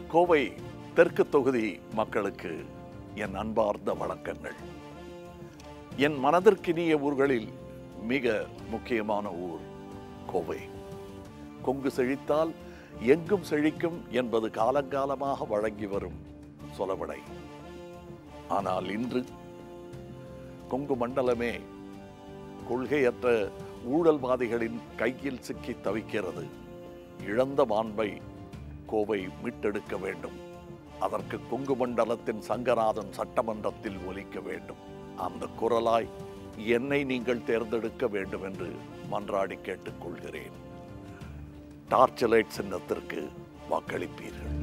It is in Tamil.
கோவை தெற்கு தொகுதி மக்களுக்கு என் அன்பார்ந்த வணக்கங்கள் என் மனதிற்கினிய ஊர்களில் மிக முக்கியமான ஊர் கோவை கொங்கு செழித்தால் எங்கும் செழிக்கும் என்பது காலங்காலமாக வழங்கி வரும் சொலவடை ஆனால் இன்று கொங்கு மண்டலமே கொள்கையற்ற ஊழல்வாதிகளின் கையில் சிக்கி தவிக்கிறது இழந்த மாண்பை கோவை மீட்டெடுக்க வேண்டும் அதற்கு கொங்கு மண்டலத்தின் சங்கநாதன் சட்டமன்றத்தில் ஒலிக்க வேண்டும் அந்த குரலாய் என்னை நீங்கள் தேர்ந்தெடுக்க வேண்டும் என்று மன்றாடி கேட்டுக்கொள்கிறேன் டார்ச் லைட் சின்னத்திற்கு வாக்களிப்பீர்கள்